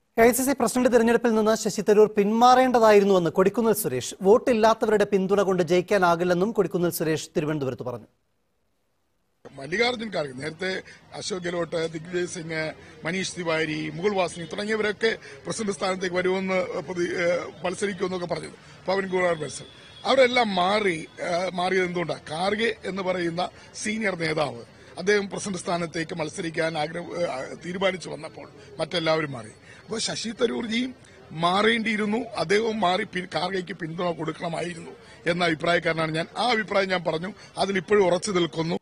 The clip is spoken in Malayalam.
A I C C president തെരഞ്ഞെടുപ്പിൽ നിന്ന് ശശി തരൂർ പിന്മാറേണ്ടതായിരുന്നുവെന്ന് കൊടിക്കുന്നിൽ സുരേഷ് വോട്ടില്ലാത്തവരുടെ പിന്തുണ കൊണ്ട് ജയിക്കാനാകില്ലെന്നും കൊടിക്കുന്നിൽ സുരേഷ് തിരുവനന്തപുരത്ത് പറഞ്ഞു മല്ലികാർജ്ജുൻ ഖാർഗെ നേരത്തെ അശോക് ഗെഹ്ലോട്ട് ദിഗ്വിജയ് സിംഗ് മനീഷ് തിവാരി മുകുൾ വാസ്നി തുടങ്ങിയവരൊക്കെ പ്രസിഡന്റ് സ്ഥാനത്തേക്ക് വരുമെന്ന് പ്രതി- ഏഹ് മത്സരിക്കുമെന്നൊക്കെ പറഞ്ഞത് പവൻ ഗുലാർ മത്സരം അവരെല്ലാം മാറി ഏഹ് മാറിയത് എന്തുകൊണ്ടാണ് ഖാർഗെ എന്ന് പറയുന്ന സീനിയർ നേതാവ് അദ്ദേഹം പ്രസിഡന്റ് സ്ഥാനത്തേക്ക് മത്സരിക്കാൻ ആഗ്രഹം ഏഹ് തീരുമാനിച്ചു വന്നപ്പോൾ മറ്റെല്ലാവരും മാറി അപ്പോൾ ശശി തരൂർജിയും മാറേണ്ടിയിരുന്നു അദ്ദേഹവും മാറി പി- ഖാർഗെക്ക് പിന്തുണ കൊടുക്കണമായിരുന്നു എന്ന അഭിപ്രായക്കാരനാണ് ഞാൻ ആ അഭിപ്രായം ഞാൻ പറഞ്ഞു അതിൽ ഇപ്പോഴും ഉറച്ചു നിൽക്കുന്നു